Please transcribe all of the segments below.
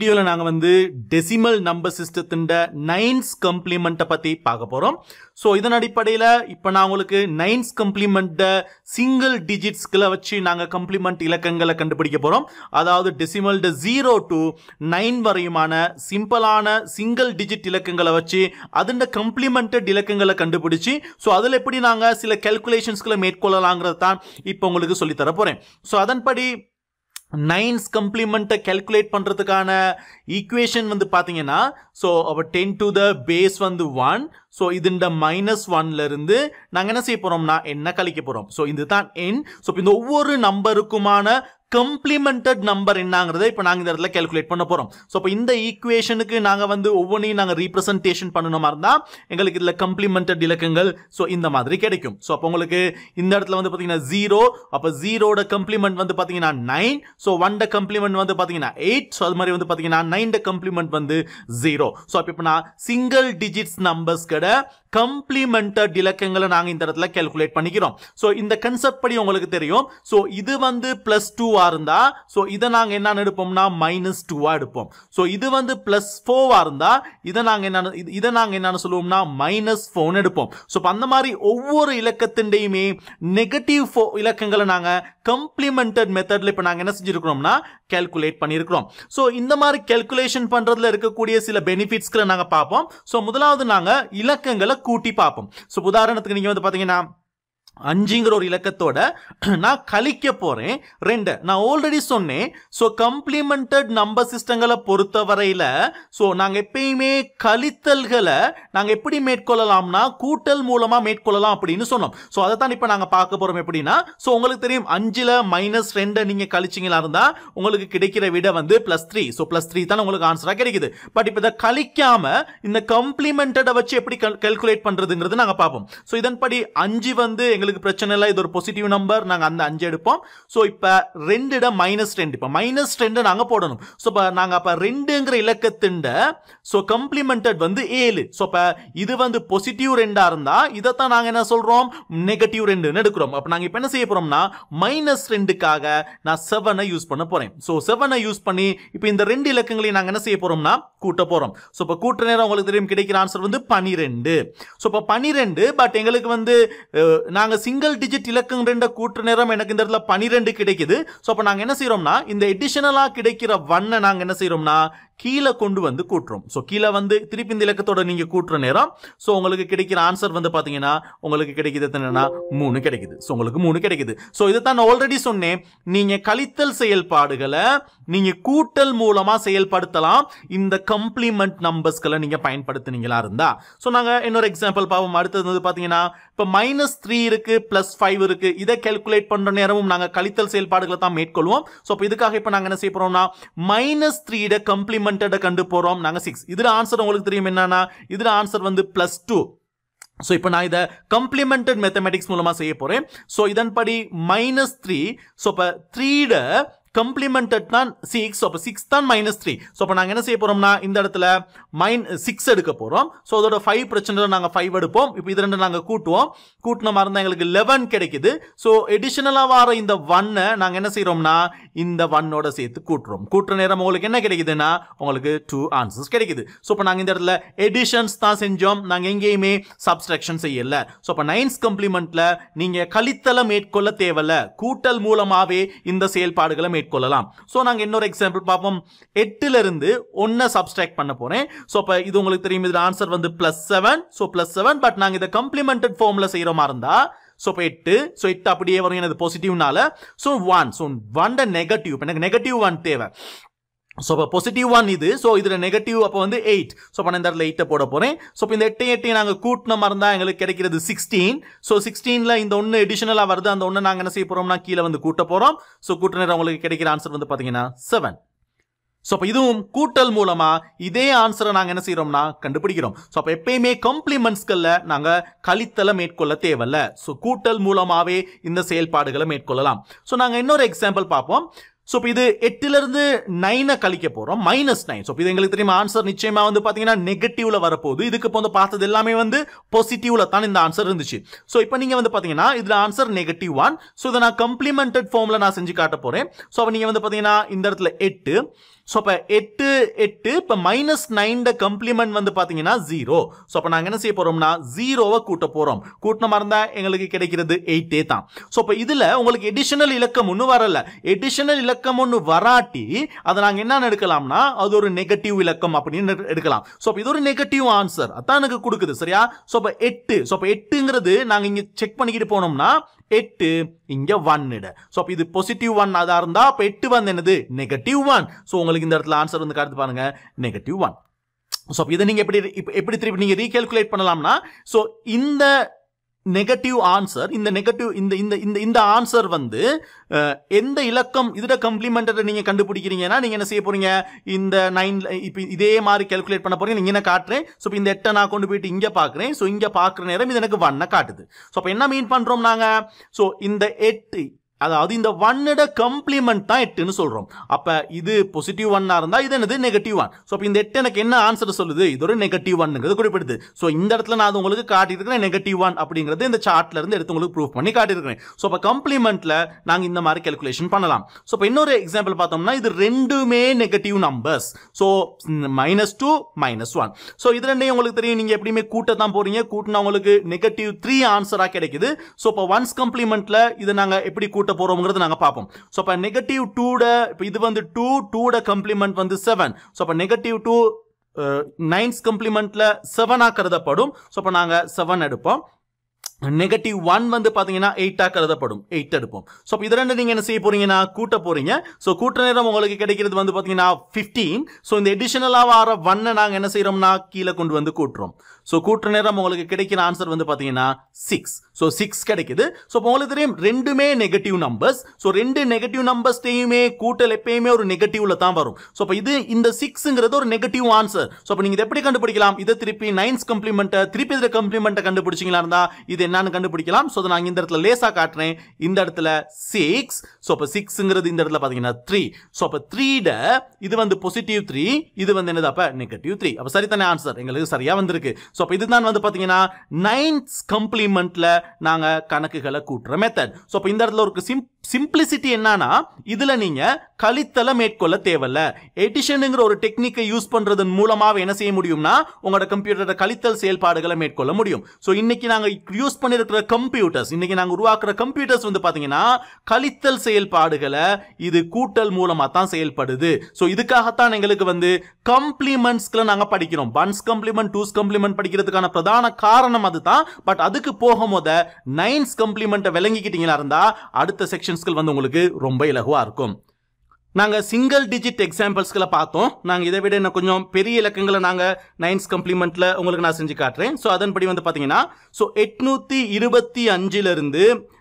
வீடியோவில் நாங்கள் வந்து டெசிமல் நம்பர் சிஸ்டத்தின் நைன்ஸ் கம்ப்ளிமெண்ட்டை பற்றி பார்க்க போகிறோம் ஸோ இதன் அடிப்படையில் இப்போ நான் உங்களுக்கு நைன்ஸ் கம்ப்ளிமெண்ட்டை சிங்கிள் டிஜிட்ஸ்களை வச்சு நாங்கள் கம்ப்ளிமெண்ட் இலக்கங்களை கண்டுபிடிக்க போகிறோம் அதாவது டெசிமல்ட ஜீரோ டு நைன் வரையுமான சிம்பிளான சிங்கிள் டிஜிட் இலக்கங்களை வச்சு அதன் கம்ப்ளிமெண்டட் இலக்கங்களை கண்டுபிடிச்சு ஸோ அதில் எப்படி நாங்கள் சில கேல்குலேஷன்ஸ்களை மேற்கொள்ளலாங்கிறது தான் இப்போ உங்களுக்கு சொல்லித்தர போகிறேன் ஸோ அதன்படி நைன்ஸ் கம்ப்ளிமெண்ட்டை கேல்குலேட் பண்ணுறதுக்கான ஈக்குவேஷன் வந்து பார்த்தீங்கன்னா ஸோ அப்போ டென் டு த பேஸ் வந்து ஒன் ஸோ இதுண்ட மைனஸ் ஒன்லேருந்து நாங்கள் என்ன செய்ய போகிறோம்னா என்ன கழிக்க போகிறோம் ஸோ இதுதான் என் ஸோ இந்த ஒவ்வொரு நம்பருக்குமான கம்ப்ளிமெண்டட் நம்பர் என்னங்கிறத இப்போ நாங்கள் இந்த இடத்துல கேல்குலேட் பண்ண போகிறோம் ஸோ இப்போ இந்த ஈக்குவேஷனுக்கு நாங்கள் வந்து ஒவ்வொன்றையும் நாங்கள் ரீப்ரசன்டேஷன் பண்ணணும் மாதிரி இருந்தால் எங்களுக்கு இதில் கம்ப்ளிமெண்டட் இலக்கங்கள் ஸோ இந்த மாதிரி கிடைக்கும் ஸோ அப்போ உங்களுக்கு இந்த இடத்துல வந்து பார்த்தீங்கன்னா ஜீரோ அப்போ ஜீரோட கம்ப்ளிமெண்ட் வந்து பார்த்தீங்கன்னா நைன் ஸோ ஒன்ட கம்ப்ளிமெண்ட் வந்து பார்த்தீங்கன்னா எயிட் ஸோ அது மாதிரி வந்து பார்த்தீங்கன்னா நைன்ட கம்ப்ளிமெண்ட் வந்து ஜீரோ ஸோ அப்போ இப்போ நான் சிங்கிள் டிஜிட்ஸ் நம்பர்ஸ் கிட கம்ப்ளிமெண்டட் இலக்கங்களை நாங்கள் இந்த இடத்துல கேல்குலேட் பண்ணிக்கிறோம் ஸோ இந்த கன்செப்ட் படி உங்களுக்கு தெரியும் ஸோ இது வந்து பிளஸ் டூவா இருந்தா ஸோ இதை நாங்கள் என்ன எடுப்போம்னா மைனஸ் டூவா எடுப்போம் ஸோ இது வந்து பிளஸ் ஃபோவா இருந்தா இதை நாங்கள் என்ன இதை நாங்கள் என்னன்னு சொல்லுவோம்னா மைனஸ் ஃபோன் எடுப்போம் ஸோ அந்த மாதிரி ஒவ்வொரு இலக்கத்தின்டையுமே நெகட்டிவ் ஃபோ இலக்கங்களை நாங்கள் கம்ப்ளிமெண்டட் மெத்தட்ல இப்போ நாங்கள் என்ன செஞ்சிருக்கிறோம்னா கேல்குலேட் பண்ணியிருக்கிறோம் ஸோ இந்த மாதிரி கேல்குலேஷன் பண்ணுறதுல இருக்கக்கூடிய சில பெனிஃபிட்ஸ்களை நாங்கள் பார்ப்போம் ஸோ முதலாவது நாங்கள் இலக்கங்களை கூட்டி பார்ப்போம் ஸோ உதாரணத்துக்கு நீங்கள் வந்து பார்த்தீங்கன்னா அஞ்சுங்கிற ஒரு இலக்கத்தோட நான் கழிக்க போறேன் ரெண்டு நான் ஆல்ரெடி சொன்னேன் ஸோ கம்ப்ளிமெண்டட் நம்பர் சிஸ்டங்களை பொறுத்த வரையில ஸோ நாங்கள் எப்பயுமே கழித்தல்களை நாங்கள் எப்படி மேற்கொள்ளலாம்னா கூட்டல் மூலமா மேற்கொள்ளலாம் அப்படின்னு சொன்னோம் ஸோ அதை தான் இப்போ நாங்கள் பார்க்க போறோம் எப்படின்னா ஸோ உங்களுக்கு தெரியும் அஞ்சுல மைனஸ் ரெண்டை நீங்க கழிச்சிங்களா இருந்தா உங்களுக்கு கிடைக்கிற விட வந்து plus three so plus three தான் உங்களுக்கு ஆன்சரா கிடைக்குது பட் இப்போ இதை கழிக்காம இந்த கம்ப்ளிமெண்டடை வச்சு எப்படி கல்குலேட் பண்றதுங்கிறது நாங்கள் பார்ப்போம் ஸோ இதன்படி அஞ்சு வந்து எங்களுக்கு எங்களுக்கு பிரச்சனை இல்லை இது ஒரு பாசிட்டிவ் நம்பர் நாங்கள் அந்த அஞ்சு எடுப்போம் ஸோ இப்போ ரெண்டு இடம் மைனஸ் ரெண்டு இப்போ மைனஸ் ரெண்டு நாங்கள் போடணும் ஸோ இப்போ நாங்கள் அப்போ ரெண்டுங்கிற இலக்கத்தின் ஸோ கம்ப்ளிமெண்டட் வந்து ஏழு ஸோ இப்போ இது வந்து பாசிட்டிவ் ரெண்டாக இருந்தால் இதைத்தான் நாங்கள் என்ன சொல்கிறோம் நெகட்டிவ் ரெண்டுன்னு எடுக்கிறோம் அப்போ நாங்கள் இப்போ என்ன செய்ய போகிறோம்னா மைனஸ் ரெண்டுக்காக நான் செவனை யூஸ் பண்ண போகிறேன் ஸோ செவனை யூஸ் பண்ணி இப்போ இந்த ரெண்டு இலக்கங்களையும் நாங்கள் என்ன செய்ய போகிறோம்னா கூட்ட போகிறோம் ஸோ இப்போ கூட்ட நேரம் உங்களுக்கு தெரியும் கிடைக்கிற ஆன்சர் வந்து பனிரெண்டு ஸோ இப்போ பனிரெண்டு பட் எங்களுக்கு வந்து நாங்கள் சிங்கிள் டிஜிட் இலக்கம் ரெண்ட கூட்டு நேரம் எனக்கு இந்த இடத்துல பனிரெண்டு கிடைக்குது ஸோ அப்போ நாங்கள் என்ன செய்கிறோம்னா இந்த எடிஷனலாக கிடைக்கிற வண்ணை நாங்கள் என்ன செய்கிறோம்னா கீழே கொண்டு வந்து கூட்டுறோம் ஸோ கீழே வந்து திருப்பி இந்த இலக்கத்தோட நீங்கள் கூட்டுற நேரம் ஸோ உங்களுக்கு கிடைக்கிற ஆன்சர் வந்து பார்த்தீங்கன்னா உங்களுக்கு கிடைக்குது என்னன்னா மூணு கிடைக்குது ஸோ உங்களுக்கு மூணு கிடைக்குது ஸோ இதை தான் நான் ஆல்ரெடி சொன்னேன் நீங்கள் கழித்தல் செயல்பாடுகளை நீங்கள் கூட்டல் மூலமாக செயல்படுத்தலாம் இந்த கம்ப்ளிமெண்ட் நம்பர்ஸ்களை நீங்கள் பயன்படுத்துனீங்களா இருந்தா ஸோ நாங்கள் இன்னொரு எக்ஸாம்பிள் பார்ப்போம் அடுத்தது வந்து பார்த்தீங்கன்னா இப்போ மைனஸ் த்ரீ இருக்கு பிளஸ் ஃபைவ் இருக்கு இதை கேல்குலேட் பண்ணுற நேரமும் நாங்கள் கழித்தல் செயல்பாடுகளை தான் மேற்கொள்வோம் ஸோ இப்போ இதுக்காக இப்போ நாங்கள் என்ன செய்ய போறோம்னா மைனஸ் த்ரீட கம்ப்ளிமெண்டடை கண்டு போகிறோம் நாங்கள் சிக்ஸ் இதில் ஆன்சர் உங்களுக்கு தெரியும் என்னன்னா இதில் ஆன்சர் வந்து பிளஸ் டூ ஸோ இப்போ நான் இதை கம்ப்ளிமெண்டட் மேத்தமெட்டிக்ஸ் மூலமாக செய்ய போகிறேன் ஸோ இதன்படி மைனஸ் த்ரீ ஸோ இப்போ த்ரீட கம்ப்ளிமெண்டட் தான் சிக்ஸ் அப்போ சிக்ஸ் தான் மைனஸ் த்ரீ ஸோ அப்போ நாங்கள் என்ன செய்ய போகிறோம்னா இந்த இடத்துல மைன் சிக்ஸ் எடுக்க போகிறோம் ஸோ அதோட ஃபைவ் பிரச்சனை நாங்கள் ஃபைவ் எடுப்போம் இப்போ இது ரெண்டு நாங்கள் கூட்டுவோம் கூட்டின மாதிரி இருந்தால் எங்களுக்கு லெவன் கிடைக்குது ஸோ எடிஷனலாக வர இந்த ஒன்னை நாங்கள் என்ன செய்கிறோம்னா இந்த ஒன்னோட சேர்த்து கூட்டுறோம் கூட்டுற நேரம் உங்களுக்கு என்ன கிடைக்குதுன்னா உங்களுக்கு டூ ஆன்சர்ஸ் கிடைக்குது ஸோ இப்போ நாங்கள் இந்த இடத்துல எடிஷன்ஸ் தான் செஞ்சோம் நாங்கள் எங்கேயுமே சப்ஸ்ட்ரக்ஷன் செய்யல ஸோ இப்போ நைன்ஸ் கம்ப்ளிமெண்ட்டில் நீங்கள் கழித்தலை மேற்கொள்ள தேவையில்ல கூட்டல் மூலமாகவே இந்த செயல்பாடுகளை மேற்கொள்ளலாம் ஸோ நாங்கள் இன்னொரு எக்ஸாம்பிள் பார்ப்போம் எட்டுல இருந்து ஒன்றை சப்ஸ்ட்ராக்ட் பண்ண போறேன் ஸோ இப்போ இது உங்களுக்கு தெரியும் இதில் ஆன்சர் வந்து plus seven so plus seven but நாங்கள் இதை கம்ப்ளிமெண்டட் ஃபார்மில் செய்கிற மாதிரி இருந்தா ஸோ இப்போ எட்டு ஸோ எட்டு அப்படியே வரும் எனது பாசிட்டிவ்னால so one so one negative இப்போ எனக்கு நெகட்டிவ் ஒன் தேவை ஸோ இப்போ பாசிட்டிவ் ஒன் இது ஸோ இதில் நெகட்டிவ் அப்போ வந்து எயிட் ஸோ இப்போ நான் இந்த இடத்துல எயிட்டை போட போகிறேன் ஸோ இப்போ இந்த எட்டு எட்டையும் நாங்கள் கூட்டின மாதிரி இருந்தால் எங்களுக்கு கிடைக்கிறது சிக்ஸ்டீன் ஸோ சிக்ஸ்டீனில் இந்த ஒன்று எடிஷனலாக வருது அந்த ஒன்று நாங்கள் என்ன செய்ய போகிறோம்னா கீழே வந்து கூட்ட போகிறோம் ஸோ கூட்ட நேரம் உங்களுக்கு கிடைக்கிற ஆன்சர் வந்து பார்த்தீங்கன்னா செவன் ஸோ அப்போ இதுவும் கூட்டல் மூலமா இதே ஆன்சரை நாங்கள் என்ன செய்கிறோம்னா கண்டுபிடிக்கிறோம் ஸோ அப்போ எப்பயுமே கம்ப்ளிமெண்ட்ஸ்களில் நாங்கள் கழித்தலை மேற்கொள்ள தேவையில்ல ஸோ கூட்டல் மூலமாகவே இந்த செயல்பாடுகளை மேற்கொள்ளலாம் ஸோ நாங்கள் இன்னொரு எக்ஸாம்பிள் பார்ப்போம் ஸோ இப்போ இது எட்டுல இருந்து நைனை கழிக்க போறோம் மைனஸ் நைன் ஸோ இது எங்களுக்கு தெரியுமா ஆன்சர் நிச்சயமா வந்து பாத்தீங்கன்னா நெகட்டிவ்ல வரப்போகுது இதுக்கு இப்போ வந்து பார்த்தது எல்லாமே வந்து பாசிட்டிவ்ல தான் இந்த ஆன்சர் இருந்துச்சு ஸோ இப்போ நீங்க வந்து பாத்தீங்கன்னா இதுல ஆன்சர் நெகட்டிவ் ஒன் ஸோ இதை நான் கம்ப்ளிமெண்டட் ஃபார்ம்ல நான் செஞ்சு காட்ட போறேன் ஸோ அப்போ நீங்க வந்து பாத்தீங்கன்னா இந்த இடத்துல எட்டு ஸோ அப்போ எட்டு எட்டு இப்போ மைனஸ் நைன்ட கம்ப்ளிமெண்ட் வந்து பார்த்தீங்கன்னா ஜீரோ ஸோ அப்போ நாங்கள் என்ன செய்ய போகிறோம்னா ஜீரோவை கூட்ட போகிறோம் கூட்டின மாதிரி இருந்தால் எங்களுக்கு கிடைக்கிறது எயிட்டே தான் ஸோ இப்போ இதில் உங்களுக்கு எடிஷனல் இலக்கம் ஒன்றும் வரல எடிஷனல் இலக்கம் ஒன்று வராட்டி அதை நாங்கள் என்ன எடுக்கலாம்னா அது ஒரு நெகட்டிவ் இலக்கம் அப்படின்னு எடு- எடுக்கலாம் ஸோ அப்போ இது ஒரு நெகட்டிவ் ஆன்சர் அதான் எனக்கு கொடுக்குது சரியா ஸோ அப்போ எட்டு ஸோ அப்போ எட்டுங்கிறது நாங்கள் இங்கே செக் பண்ணிக்கிட்டு போனோம்னா எட்டு இங்க ஒன்னுடு ஸோ அப்போ இது பாசிட்டிவ் ஒன் அதாக இருந்தா அப்போ எட்டு வந்து என்னது நெகட்டிவ் ஒன் ஸோ உங்களுக்கு இந்த இடத்துல ஆன்சர் வந்து காட்டு பாருங்க நெகட்டிவ் ஒன் ஸோ அப்போ இதை நீங்க எப்படி இப்ப எப்படி திருப்பி நீங்க ரீகால்குலேட் பண்ணலாம்னா ஸோ இந்த நெகட்டிவ் ஆன்சர் இந்த நெகட்டிவ் இந்த இந்த இந்த இந்த ஆன்சர் வந்து அஹ், எந்த இலக்கம் இதோட கம்ப்ளிமெண்டரை நீங்க கண்டுபிடிக்கிறீங்கன்னா நீங்க என்ன செய்ய போறீங்க இந்த நைன் இப்போ இதே மாதிரி கால்குலேட் பண்ண போறீங்க நீங்க என்ன காட்டுறேன் ஸோ இப்போ இந்த எட்டை நான் கொண்டு போயிட்டு இங்க பார்க்குறேன் ஸோ இங்க பார்க்குற நேரம் இது எனக்கு ஒன்னை காட்டுது ஸோ அப்போ என்ன மீன் பண்றோம் நாங்க ஸோ இந்த எட்டு அதாவது இந்த ஒன்னோட கம்ப்ளிமெண்ட் தான் எட்டுன்னு சொல்றோம் அப்ப இது பாசிட்டிவ் ஒன்னா இருந்தா இது என்னது நெகட்டிவ் ஒன் ஸோ இந்த எட்டு எனக்கு என்ன ஆன்சர் சொல்லுது இது ஒரு நெகட்டிவ் ஒன்னுங்கிறது குறிப்பிடுது ஸோ இந்த இடத்துல நான் அது உங்களுக்கு காட்டியிருக்கிறேன் நெகட்டிவ் ஒன் அப்படிங்கிறது இந்த சார்ட்ல இருந்து எடுத்து உங்களுக்கு ப்ரூவ் பண்ணி காட்டியிருக்கிறேன் ஸோ அப்போ கம்ப்ளிமெண்ட்ல நாங்க இந்த மாதிரி calculation பண்ணலாம் ஸோ இப்போ இன்னொரு எக்ஸாம்பிள் பார்த்தோம்னா இது ரெண்டுமே negative numbers so minus two minus one so இது ரெண்டையும் உங்களுக்கு தெரியும் நீங்க எப்படியுமே கூட்ட தான் போறீங்க கூட்டினா உங்களுக்கு நெகட்டிவ் த்ரீ ஆன்சரா கிடைக்குது ஸோ இப்போ ஒன்ஸ் கம்ப்ளிமெண்ட்ல இதை நாங்க எப்படி கூட்ட போறோம்ங்கிறது நாங்க பார்ப்போம் ஸோ இப்போ நெகட்டிவ் டூட இப்போ இது வந்து டூ டூட கம்ப்ளிமெண்ட் வந்து செவன் ஸோ அப்போ நெகட்டிவ் டூ நைன்ஸ் கம்ப்ளிமெண்ட்ல செவனாக கருதப்படும் ஸோ அப்போ நாங்கள் செவன் எடுப்போம் நெகட்டிவ் ஒன் வந்து பார்த்தீங்கன்னா எயிட்டாக கருதப்படும் எயிட் எடுப்போம் ஸோ அப்போ இது ரெண்டு நீங்கள் என்ன செய்ய போறீங்கன்னா கூட்ட போறீங்க ஸோ கூட்ட நேரம் உங்களுக்கு கிடைக்கிறது வந்து பார்த்தீங்கன்னா ஃபிஃப்டீன் ஸோ இந்த எடிஷனலாக வர ஒன்னை நாங்கள் என்ன செய்கிறோம்னா கீழே கொண்டு வந்து கூட்டுறோம் ஸோ கூட்டுற நேரம் உங்களுக்கு கிடைக்கிற ஆன்சர் வந்து பார்த்தீங்கன்னா சிக்ஸ் ஸோ சிக்ஸ் கிடைக்குது ஸோ இப்போ உங்களுக்கு தெரியும் ரெண்டுமே நெகட்டிவ் நம்பர்ஸ் ஸோ ரெண்டு நெகட்டிவ் நம்பர்ஸ்டையுமே கூட்டல் எப்பயுமே ஒரு நெகட்டிவ்ல தான் வரும் ஸோ அப்போ இது இந்த சிக்ஸ்ங்கிறது ஒரு நெகட்டிவ் ஆன்சர் ஸோ அப்போ நீங்கள் இதை எப்படி கண்டுபிடிக்கலாம் இதை திருப்பி நைன்ஸ் கம்ப்ளிமெண்ட்டை திருப்பி இதில் கம்ப்ளிமெண்ட்டை கண்டுபிடிச்சிங்களா இருந்தா இது என்னன்னு கண்டுபிடிக்கலாம் ஸோ நான் இந்த இடத்துல லேசா காட்டுறேன் இந்த இடத்துல சிக்ஸ் ஸோ அப்போ சிக்ஸ்ங்கிறது இந்த இடத்துல பார்த்தீங்கன்னா த்ரீ ஸோ அப்போ த்ரீட இது வந்து பாசிட்டிவ் த்ரீ இது வந்து என்னது அப்போ நெகட்டிவ் த்ரீ அப்போ சரித்தானே ஆன்சர் எங்களுக்கு சரியா வந்திருக்கு ஸோ அப்போ இதுதான் வந்து பார்த்தீங்கன்னா நைன்த் கம்ப்ளிமெண்ட்ல நாங்கள் கணக்குகளை கூட்டுற மெத்தட் ஸோ அப்போ இந்த இடத்துல ஒரு சிம் சிம்பிளிசிட்டி என்னன்னா இதுல நீங்க கழித்தலை மேற்கொள்ள தேவையில்ல எடிஷனுங்கிற ஒரு டெக்னிக்கை யூஸ் பண்றதன் மூலமாக என்ன செய்ய முடியும்னா உங்களோட கம்ப்யூட்டரோட கழித்தல் செயல்பாடுகளை மேற்கொள்ள முடியும் ஸோ இன்னைக்கு நாங்க யூஸ் பண்ணிருக்கிற கம்ப்யூட்டர்ஸ் இன்னைக்கு நாங்க உருவாக்குற கம்ப்யூட்டர்ஸ் வந்து பாத்தீங்கன்னா கழித்தல் செயல்பாடுகளை இது கூட்டல் மூலமா தான் செயல்படுது ஸோ இதுக்காகத்தான் எங்களுக்கு வந்து கம்ப்ளிமெண்ட்ஸ்களை நாங்க படிக்கிறோம் ஒன்ஸ் கம்ப்ளிமெண்ட் டூஸ் கம்ப்ளிமெண்ட் படிக்கிறதுக்கான பிரதான காரணம் அதுதான் பட் அதுக்கு போகும் போத நைன்ஸ் கம்ப்ளிமெண்ட்டை விளங்கிக்கிட்டீங்களா இருந்தா அடுத்த செக்ஷன்ஸ்கள் வந்து உங்களுக்கு ரொம்ப இலகுவா இருக்கும் நாங்கள் சிங்கிள் டிஜிட் எக்ஸாம்பிள்ஸ்களை பார்த்தோம் நாங்கள் இதை விட இன்னும் கொஞ்சம் பெரிய இலக்கங்களை நாங்கள் நைன்ஸ் கம்ப்ளிமெண்ட்டில் உங்களுக்கு நான் செஞ்சு காட்டுறேன் ஸோ அதன்படி வந்து பார்த்தீங்கன்னா ஸோ எட்நூற்றி இருபத்தி அஞ்சிலிருந்து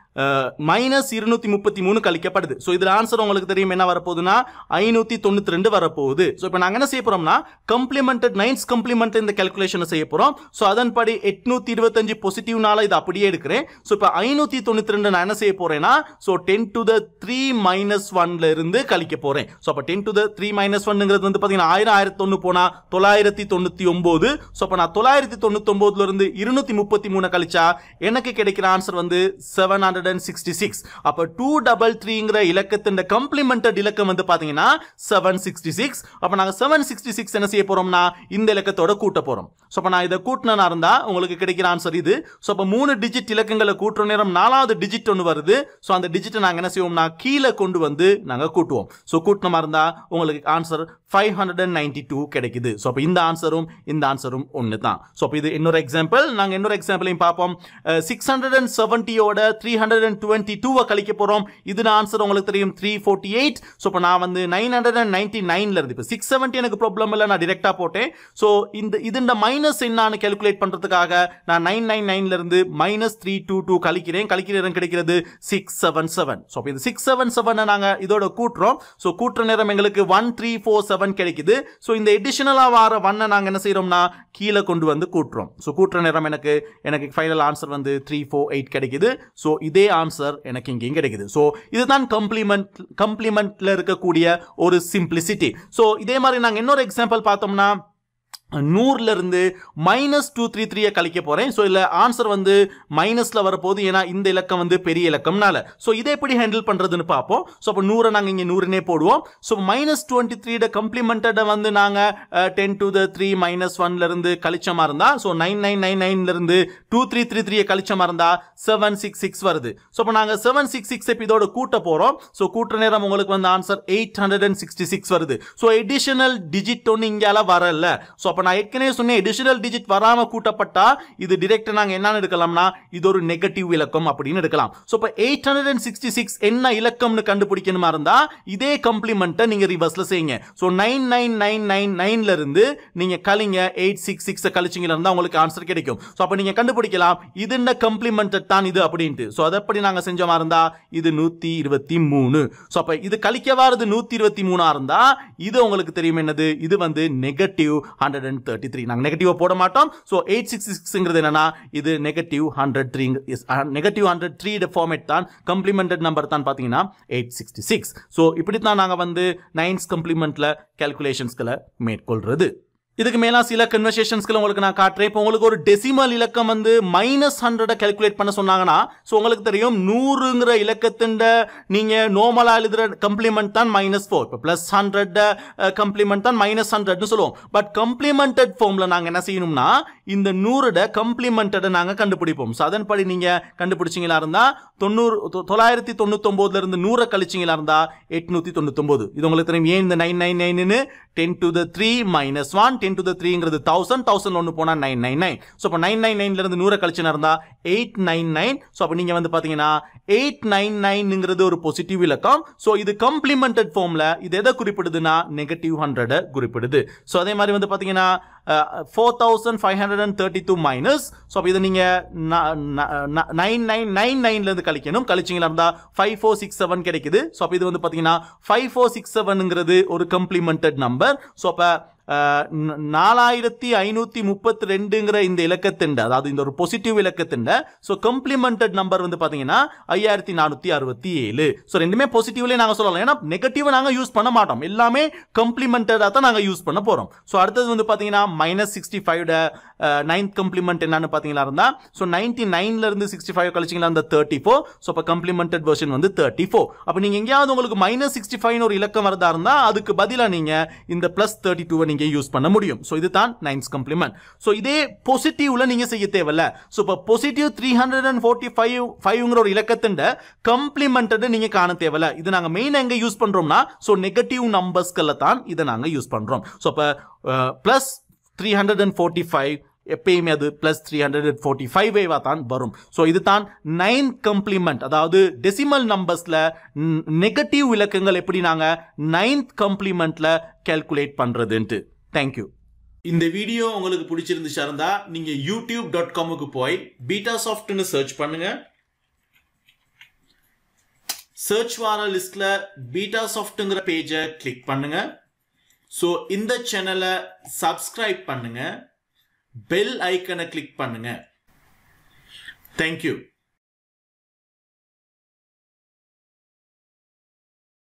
மைனஸ் இருநூத்தி முப்பத்தி மூணு கழிக்கப்படுது ஸோ இதில் ஆன்சர் உங்களுக்கு தெரியும் என்ன வரப்போகுதுன்னா ஐநூற்றி தொண்ணூற்றி ரெண்டு வரப்போகுது ஸோ இப்போ நாங்கள் என்ன செய்ய போகிறோம்னா கம்ப்ளிமெண்டட் நைன்ஸ் கம்ப்ளிமெண்ட் இந்த கேல்குலேஷனை செய்ய போகிறோம் ஸோ அதன்படி எட்நூற்றி இருபத்தஞ்சு பாசிட்டிவ்னால இது அப்படியே எடுக்கிறேன் ஸோ இப்போ ஐநூற்றி தொண்ணூற்றி ரெண்டு நான் என்ன செய்ய போகிறேன்னா so ten to the three minus ஒன்ல இருந்து கழிக்க போகிறேன் ஸோ அப்போ ten to the three minus ஒன்னுங்கிறது வந்து பார்த்தீங்கன்னா ஆயிரம் ஆயிரத்தி ஒன்று போனால் தொள்ளாயிரத்தி தொண்ணூற்றி ஒம்பது ஸோ அப்போ நான் தொள்ளாயிரத்தி தொண்ணூத்தொம்போதுல இருந்து இருநூத்தி முப்பத்தி மூணு கழிச்சா எனக்கு கிடைக்கிற ஆன்சர் வந்து seven hundred and sixty six அப்போ டூ டபுள் த்ரீங்கிற இலக்கத்தின் கம்ப்ளிமெண்டட் இலக்கம் வந்து பார்த்தீங்கன்னா செவன் சிக்ஸ்டி சிக்ஸ் அப்போ நாங்கள் செவன் சிக்ஸ்டி சிக்ஸ் என்ன செய்ய போறோம்னா இந்த இலக்கத்தோட கூட்ட போறோம் ஸோ அப்போ நான் இதை கூட்டினா இருந்தா உங்களுக்கு கிடைக்கிற ஆன்சர் இது ஸோ அப்போ மூணு டிஜிட் இலக்கங்களை கூட்டுற நேரம் நாலாவது டிஜிட் ஒன்று வருது ஸோ அந்த டிஜிட்டை நாங்கள் என்ன செய்வோம்னா கீழே கொண்டு வந்து நாங்கள் கூட்டுவோம் ஸோ கூட்டின மாதிரி இருந்தா உங்களுக்கு answer five hundred and ninety two கிடைக்குது ஸோ அப்போ இந்த ஆன்சரும் இந்த ஆன்சரும் ஒன்று தான் ஸோ அப்போ இது இன்னொரு எக்ஸாம்பிள் நாங்கள் இன்னொரு எக்ஸாம்பிளையும் பார்ப்போம் சிக்ஸ் ஹண்ட்ரட் அண்ட் செவன்ட்டியோட த்ரீ ஹண்ட்ரட் அண்ட் டுவெண்ட்டி டூவை கழிக்க போகிறோம் இது ஆன்சர் உங்களுக்கு தெரியும் த்ரீ ஃபோர்ட்டி எயிட் ஸோ இப்போ நான் வந்து நைன் ஹண்ட்ரட் அண்ட் நைன்டி நைன்ல இருந்து இப்போ சிக்ஸ் செவன்ட்டி எனக்கு ப்ராப்ளம் இல்லை நான் டிரெக்டாக போட்டேன் ஸோ இந்த இதுண்ட மைனஸ் என்னான்னு கேல்குலேட் பண்ணுறதுக்காக நான் நைன் நைன் நைன்ல இருந்து மைனஸ் த்ரீ டூ டூ கழிக்கிறேன் கழிக்கிற நேரம் கிடைக்கிறது சிக்ஸ் செவன் செவன் ஸோ இப்போ இந்த சிக்ஸ் செவன் செவனை நாங்கள் இதோட கூட்டுறோம் ஸோ கூட்டுற நேரம் எங்களுக்கு one three four seven seven கிடைக்குது ஸோ இந்த எடிஷனலாக வர ஒன்னை நாங்கள் என்ன செய்கிறோம்னா கீழே கொண்டு வந்து கூட்டுறோம் ஸோ கூட்டுற நேரம் எனக்கு எனக்கு ஃபைனல் ஆன்சர் வந்து த்ரீ ஃபோர் எயிட் கிடைக்குது ஸோ இதே ஆன்சர் எனக்கு இங்கேயும் கிடைக்குது ஸோ இதுதான் கம்ப்ளிமெண்ட் கம்ப்ளிமெண்ட்டில் இருக்கக்கூடிய ஒரு சிம்பிளிசிட்டி ஸோ இதே மாதிரி நாங்கள் இன்னொரு எக்ஸாம்பிள் பார்த்தோம்னா நூறுல இருந்து மைனஸ் டூ த்ரீ த்ரீயை கழிக்க போறேன் ஸோ இல்லை ஆன்சர் வந்து மைனஸ்ல வரப்போகுது ஏன்னா இந்த இலக்கம் வந்து பெரிய இலக்கம்னால ஸோ இதை எப்படி ஹேண்டில் பண்றதுன்னு பார்ப்போம் ஸோ அப்போ நூறை நாங்கள் இங்கே நூறுனே போடுவோம் ஸோ மைனஸ் டுவெண்ட்டி த்ரீட கம்ப்ளிமெண்டடை வந்து நாங்கள் ten to the three minus ஒன்ல இருந்து கழிச்சமா இருந்தா ஸோ நைன் நைன் நைன் நைன்ல இருந்து டூ த்ரீ த்ரீ த்ரீயை கழிச்சமா இருந்தா செவன் சிக்ஸ் சிக்ஸ் வருது ஸோ அப்போ நாங்கள் செவன் சிக்ஸ் சிக்ஸ் இதோட கூட்ட போறோம் ஸோ கூட்டுற நேரம் உங்களுக்கு வந்து answer eight hundred and sixty six வருது ஸோ எடிஷனல் டிஜிட் ஒன்று இங்கால வரல ஸோ அப்போ நான் ஏற்கனவே சொன்னேன் எடிஷனல் டிஜிட் வராம கூட்டப்பட்டா இது டிரெக்ட் நாங்க என்னன்னு எடுக்கலாம்னா இது ஒரு நெகட்டிவ் இலக்கம் அப்படின்னு எடுக்கலாம் ஸோ இப்போ eight hundred and sixty six என்ன இலக்கம்னு கண்டுபிடிக்கணுமா இருந்தா இதே கம்ப்ளிமெண்ட்டை நீங்க ரிவர்ஸ்ல செய்யுங்க so nine nine nine nine நைன்ல இருந்து நீங்க கழிங்க எயிட் சிக்ஸ் சிக்ஸ் கழிச்சிங்க இருந்தா உங்களுக்கு ஆன்சர் கிடைக்கும் ஸோ அப்போ நீங்க கண்டுபிடிக்கலாம் இது என்ன கம்ப்ளிமெண்டட் தான் இது அப்படின்ட்டு ஸோ அதை எப்படி நாங்க செஞ்சோமா இருந்தா இது நூத்தி இருபத்தி மூணு ஸோ அப்போ இது கழிக்க வாரது நூத்தி இருபத்தி மூணா இருந்தா இது உங்களுக்கு தெரியும் என்னது இது வந்து negative hundred and thirty three நாங்கள் நெகட்டிவ் போட மாட்டோம் ஸோ எயிட் சிக்ஸ் சிக்ஸ்ங்கிறது என்னன்னா இது negative hundred three negative hundred three format தான் கம்ப்ளிமெண்டட் நம்பர் தான் பார்த்தீங்கன்னா எயிட் சிக்ஸ்டி சிக்ஸ் ஸோ இப்படி தான் நாங்கள் வந்து நைன்ஸ் கம்ப்ளிமெண்ட்டில் கேல்குலேஷன்ஸ்களை மேற்கொள்றது இதுக்கு மேலா சில கன்வர்சேஷன்ஸ்களை உங்களுக்கு நான் காட்டுறேன் இப்போ உங்களுக்கு ஒரு டெசிமல் இலக்கம் வந்து மைனஸ் ஹண்ட்ரடை கால்குலேட் பண்ண சொன்னாங்கன்னா ஸோ உங்களுக்கு தெரியும் நூறுங்கிற இலக்கத்தின் நீங்க நார்மலா எழுதுற கம்ப்ளிமெண்ட் தான் மைனஸ் ஃபோர் இப்போ பிளஸ் ஹண்ட்ரட் கம்ப்ளிமெண்ட் தான் மைனஸ் ஹண்ட்ரட்னு சொல்லுவோம் பட் கம்ப்ளிமெண்டட் ஃபார்ம்ல நாங்க என்ன செய்யணும்னா இந்த நூறுட கம்ப்ளிமெண்டடை நாங்க கண்டுபிடிப்போம் ஸோ அதன்படி நீங்க கண்டுபிடிச்சிங்களா இருந்தா தொண்ணூறு தொ- தொள்ளாயிரத்தி தொண்ணூத்தொம்போதுல இருந்து நூறை கழிச்சிங்களா இருந்தா எட்நூத்தி தொண்ணூத்தொம்போது இது உங்களுக்கு தெரியும் ஏன் இந்த நைன் நைன் நைன்னு ten to the three minus one ten to the த்ரீங்கிறது தௌசண்ட் தௌசண்ட் ஒன்று போனால் நைன் நைன் நைன் ஸோ இப்போ நைன் நைன் நைன்லேருந்து நூறை கழிச்சுனா இருந்தால் எயிட் நைன் நைன் ஸோ அப்போ நீங்கள் வந்து பார்த்தீங்கன்னா எயிட் நைன் நைன்ங்கிறது ஒரு பாசிட்டிவ் இலக்கம் ஸோ இது கம்ப்ளிமெண்டட் ஃபார்மில் இது எதை குறிப்பிடுதுன்னா நெகட்டிவ் ஹண்ட்ரடை குறிப்பிடுது ஸோ அதே மாதிரி வந்து பார்த்தீங்கன்னா four thousand five hundred and thirty two minus so அப்போ இதை நீங்கள் நைன் நைன் நைன் நைன்லேருந்து கழிக்கணும் கழிச்சிங்களா இருந்தால் ஃபைவ் ஃபோர் சிக்ஸ் செவன் கிடைக்குது ஸோ அப்போ இது வந்து பார்த்தீங்கன்னா ஃபைவ் ஃபோர் சிக்ஸ் செவனுங்கிறது ஒரு கம்ப்ளிமெண்டட் நம்பர் ஸோ அப்போ நாலாயிரத்தி ஐநூத்தி முப்பத்தி ரெண்டுங்கிற இந்த இலக்கத்தின் அதாவது இந்த ஒரு பாசிட்டிவ் இலக்கத்தின் ஸோ கம்ப்ளிமெண்டட் நம்பர் வந்து பாத்தீங்கன்னா ஐயாயிரத்தி நானூத்தி அறுபத்தி ஏழு ஸோ ரெண்டுமே பாசிட்டிவ்லேயே நாங்கள் சொல்லலாம் ஏன்னா நெகட்டிவ் நாங்கள் யூஸ் பண்ண மாட்டோம் எல்லாமே கம்ப்ளிமெண்டடாக தான் நாங்கள் யூஸ் பண்ண போகிறோம் ஸோ அடுத்தது வந்து பார்த்தீங்கன்னா minus sixty five ninth complement என்னன்னு பார்த்தீங்களா இருந்தா ஸோ நைன்டி நைன்ல இருந்து சிக்ஸ்டி ஃபைவ் கழிச்சிங்களா அந்த தேர்ட்டி ஃபோர் ஸோ இப்போ கம்ப்ளிமெண்டட் வெர்ஷன் வந்து தேர்ட்டி ஃபோர் அப்போ நீங்கள் எங்கேயாவது உங்களுக்கு மைனஸ் சிக்ஸ்டி ஃபைவ்னு ஒரு இலக்கம் வரதா இருந்தால் அதுக்கு பதிலாக நீங்கள் இந்த ப்ளஸ் தேர்ட்டி டூவை நீங்கள் யூஸ் பண்ண முடியும் ஸோ இதுதான் நைன்ஸ் கம்ப்ளிமெண்ட் ஸோ இதே பாசிட்டிவ்ல நீங்கள் செய்ய தேவையில்ல ஸோ இப்போ positive three hundred and forty five ஃபைவ்ங்கிற ஒரு இலக்கத்தின் கம்ப்ளிமெண்டட் நீங்கள் காண தேவையில்ல இது நாங்கள் மெயின் எங்கே யூஸ் பண்ணுறோம்னா ஸோ நெகட்டிவ் நம்பர்ஸ்களில் தான் இதை நாங்கள் யூஸ் பண்ணுறோம் ஸோ இப்போ plus three hundred and forty five எப்பயுமே அது plus three hundred and forty ஃபைவேவா தான் வரும் ஸோ இது தான் நைன் கம்ப்ளிமெண்ட் அதாவது டெசிமல் நம்பர்ஸில் நெகட்டிவ் இலக்கங்கள் எப்படி நாங்கள் நைன்த் கம்ப்ளிமெண்ட்ல கேல்குலேட் பண்ணுறதுன்ட்டு தேங்க்யூ இந்த வீடியோ உங்களுக்கு பிடிச்சிருந்துச்சா இருந்தா நீங்க யூடியூப் டாட் காமுக்கு போய் பீட்டா சாஃப்ட்னு சர்ச் பண்ணுங்க சர்ச் வார லிஸ்ட்ல பீட்டா சாஃப்ட்ங்கிற பேஜை கிளிக் பண்ணுங்க ஸோ இந்த சேனலை சப்ஸ்கிரைப் பண்ணுங்க பெல் ஐக்கனை கிளிக் பண்ணுங்க தேங்க்யூ